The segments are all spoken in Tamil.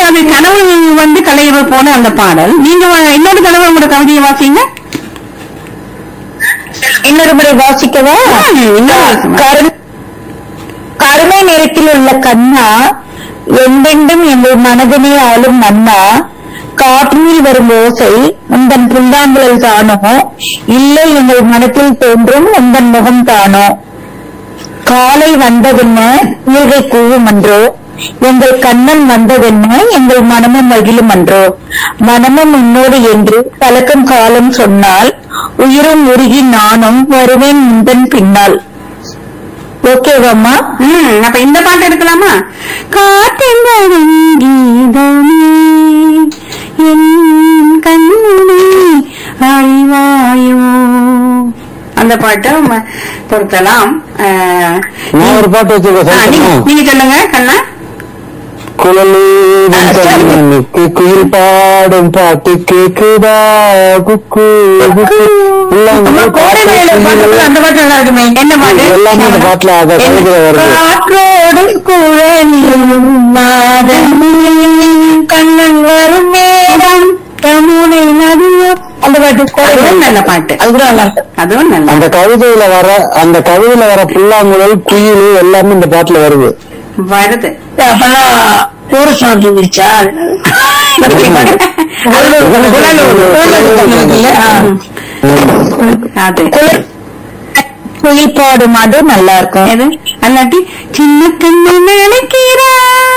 அது கனவு வந்து கலையிற போன அந்த பாடல் நீங்க வ- இன்னொரு தடவை உங்களோட கவிதையை வாசிங்க இன்னொரு முறை வாசிக்கவா ம், இன்னொரு வாசிங்க. கரு- கருமை நிறத்தில் உள்ள கண்ணா எந்தெண்டும் எங்கள் மனதினை ஆளும் மன்னா காற்றில் வரும் ஓசை உந்தன் புல்லாங்குழல் தானோ இல்லை எங்கள் மனத்தில் தோன்றும் உந்தன் முகம் தானோ காலை வந்ததென்ன ஈகை கூவும் அன்றோ எங்கள் கண்ணன் வந்ததென்ன எங்கள் மனமும் மகிழும் அன்றோ மனமும் உன்னோடு என்று கலக்கும் காலம் சொன்னால் உயிரும் உருகி நானும் வருவேன் முந்தன் பின்னால் ஓகேவாம்மா ம் அப்ப இந்த பாட்டு எடுக்கலாமா காற்றெங்கீதமே என் கண்ணனை அறிவாயோ அந்த பாட்டை ம- பொருத்தலாம் அஹ், நான் ஒரு பாட்டு ஆ, நீங்க வச்சுக்க நீங்க சொல்லுங்க கண்ணா குழலுக்கு குயில் பாடும் பாட்டு கேக்குதா குக்கு குக்கு எல்லாம் அம்மா, கோடை மழையில பாட்டு அந்த பாட்டு நல்லா இருக்குமே என்ன பாட்டு எல்லாமே இந்த பாட்டுல அத கவிதையில வருது காற்றோடு குழலியும் நாதமும் கண்ணன் வரும் நேரம் தமுனை நடுவோ அந்த பாட்டு அதுவும் நல்ல பாட்டு அது கூட நல்லா இருக்கு அதுவும் நல்ல அந்த கவிதையில வர அந்த கவிதையில வர புல்லாங்குழல் குயில் எல்லாமே இந்த பாட்டுல வருது வருது ஒரு சாப்பிட்டு இருந்துச்சா அது குயில் பாடும் அது நல்லா இருக்கும் எது அல்லாட்டி சின்ன கண்ணு நினைக்கிறா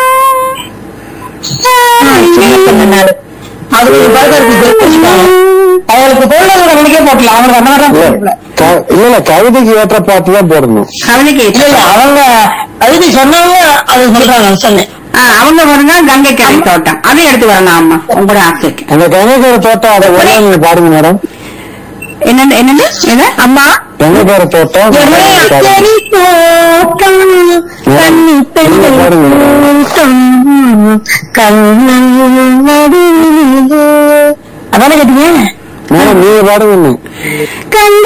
சின்ன கண்ணனால. அவருக்கு அவங்களுக்கு தோல்ல கவனிக்கே போட்டலாம் அவங்களுக்கு அந்த மாதிரி தான் இல்ல க- இல்ல இல்ல கவிதைக்கு ஏற்ற பாட்டு தான் போடணும் அவனுக்கு இல்ல இல்ல அவங்க அதுக்கு சொன்னாங்க அது சொல்றாங்க சொன்னேன் ஆ, அவங்க வருங்க கங்கை கரை தோட்டம் அதை எடுத்து வரணும் அம்மா உங்களோட ஆசைக்கு அந்த கணேசர தோட்டம் அதை வேணா நீங்க பாருங்க மேடம் என்னது என்னது என்ன அம்மா கணேசர தோட்டம் அக்கறை தோட்டம் கண்ணி பெண்ணை தோட்டம் கண்ணன் நடுவிலே. அதானே கேட்டீங்க மேடம் நீங்க பாருங்க கங்கை